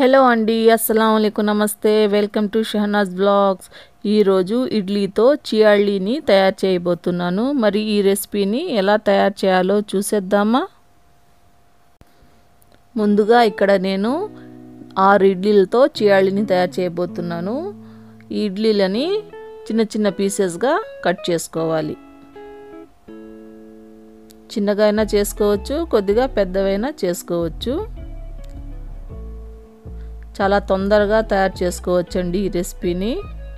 hello అండి అస్సలం అయికు నమస్తే వెల్కమ్ టు షహనాజ్ బ్లాగ్స్ ఈరోజు ఇడ్లీతో చియాళ్ళీని తయారు చేయబోతున్నాను మరి ఈ రెసిపీని ఎలా తయారు చేయాలో చూసేద్దామా ముందుగా ఇక్కడ నేను ఆరు ఇడ్లీలతో చియాళ్ళీని తయారు చేయబోతున్నాను ఈ ఇడ్లీలని చిన్న చిన్న పీసెస్గా కట్ చేసుకోవాలి చిన్నగా అయినా చేసుకోవచ్చు కొద్దిగా పెద్దవైనా చేసుకోవచ్చు చాలా తొందరగా తయారు చేసుకోవచ్చండి ఈ రెసిపీని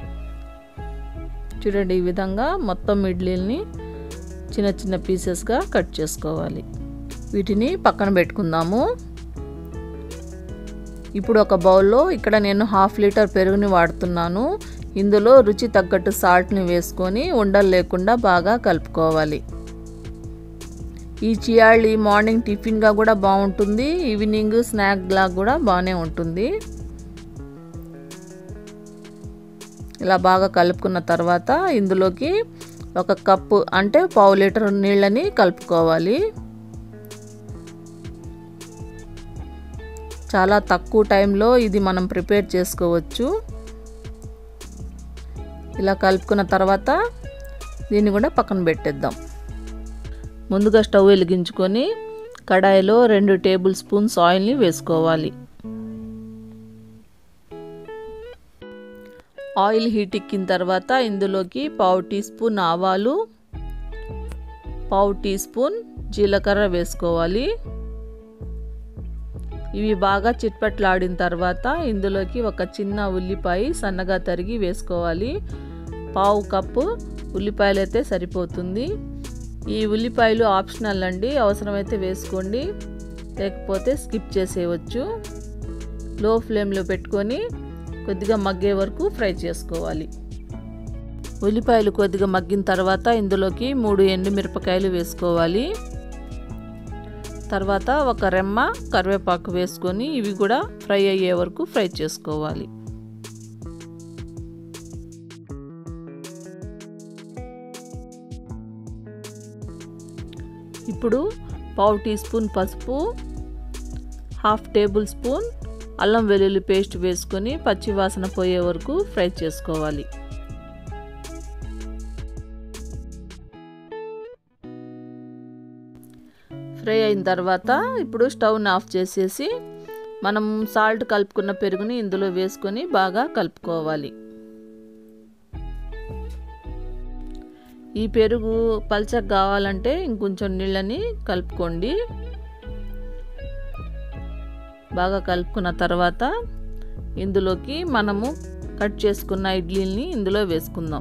చూడండి ఈ విధంగా మొత్తం ఇడ్లీని చిన్న చిన్న పీసెస్గా కట్ చేసుకోవాలి వీటిని పక్కన పెట్టుకుందాము ఇప్పుడు ఒక బౌల్లో ఇక్కడ నేను హాఫ్ లీటర్ పెరుగుని వాడుతున్నాను ఇందులో రుచి తగ్గట్టు సాల్ట్ని వేసుకొని ఉండలు లేకుండా బాగా కలుపుకోవాలి ఈ చియాళ్ళి మార్నింగ్ టిఫిన్గా కూడా బాగుంటుంది ఈవినింగ్ స్నాక్ లాగా కూడా బాగానే ఉంటుంది ఇలా బాగా కలుపుకున్న తర్వాత ఇందులోకి ఒక కప్పు అంటే పావు లీటర్ నీళ్ళని కలుపుకోవాలి చాలా తక్కువ టైంలో ఇది మనం ప్రిపేర్ చేసుకోవచ్చు ఇలా కలుపుకున్న తర్వాత దీన్ని కూడా పక్కన పెట్టేద్దాం ముందుగా స్టవ్ వెలిగించుకొని కడాయిలో రెండు టేబుల్ స్పూన్స్ ఆయిల్ని వేసుకోవాలి ఆయిల్ హీట్ ఎక్కిన తర్వాత ఇందులోకి పావు టీ స్పూన్ ఆవాలు పావు టీ స్పూన్ జీలకర్ర వేసుకోవాలి ఇవి బాగా చిట్పట్లాడిన తర్వాత ఇందులోకి ఒక చిన్న ఉల్లిపాయ సన్నగా తరిగి వేసుకోవాలి పావు కప్పు ఉల్లిపాయలు అయితే సరిపోతుంది ఈ ఉల్లిపాయలు ఆప్షనల్ అండి అవసరమైతే వేసుకోండి లేకపోతే స్కిప్ చేసేయవచ్చు లో ఫ్లేమ్లో పెట్టుకొని కొద్దిగా మగ్గే వరకు ఫ్రై చేసుకోవాలి ఉల్లిపాయలు కొద్దిగా మగ్గిన తర్వాత ఇందులోకి మూడు ఎండుమిరపకాయలు వేసుకోవాలి తర్వాత ఒక రెమ్మ కరివేపాకు వేసుకొని ఇవి కూడా ఫ్రై అయ్యే వరకు ఫ్రై చేసుకోవాలి ఇప్పుడు పావు టీ స్పూన్ పసుపు హాఫ్ టేబుల్ స్పూన్ అల్లం వెల్లుల్లి పేస్ట్ వేసుకొని పచ్చివాసన పోయే వరకు ఫ్రై చేసుకోవాలి ఫ్రై అయిన తర్వాత ఇప్పుడు స్టవ్ని ఆఫ్ చేసేసి మనం సాల్ట్ కలుపుకున్న పెరుగుని ఇందులో వేసుకొని బాగా కలుపుకోవాలి ఈ పెరుగు పల్చగా కావాలంటే ఇంకొంచెం నీళ్ళని కలుపుకోండి బాగా కలుపుకున్న తర్వాత ఇందులోకి మనము కట్ చేసుకున్న ఇడ్లీని ఇందులో వేసుకుందాం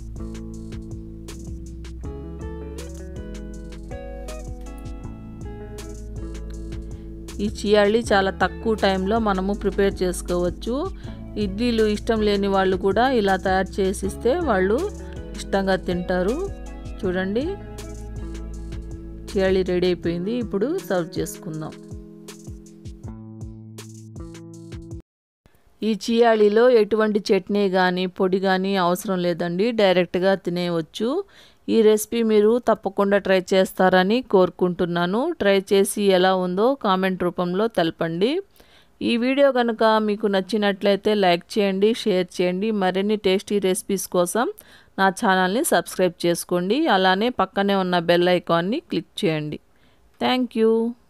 ఈ చియాళ్ళి చాలా తక్కువ టైంలో మనము ప్రిపేర్ చేసుకోవచ్చు ఇడ్లీలు ఇష్టం లేని వాళ్ళు కూడా ఇలా తయారు చేసిస్తే వాళ్ళు ఇష్టంగా తింటారు చూడండి చియాళి రెడీ అయిపోయింది ఇప్పుడు సర్వ్ చేసుకుందాం ఈ చియాళిలో ఎటువంటి చట్నీ కానీ పొడి కానీ అవసరం లేదండి డైరెక్ట్గా తినేయవచ్చు ఈ రెసిపీ మీరు తప్పకుండా ట్రై చేస్తారని కోరుకుంటున్నాను ట్రై చేసి ఎలా ఉందో కామెంట్ రూపంలో తెలపండి ఈ వీడియో కనుక మీకు నచ్చినట్లయితే లైక్ చేయండి షేర్ చేయండి మరిన్ని టేస్టీ రెసిపీస్ కోసం నా ఛానల్ని సబ్స్క్రైబ్ చేసుకోండి అలానే పక్కనే ఉన్న బెల్ ఐకాన్ని క్లిక్ చేయండి థ్యాంక్ యూ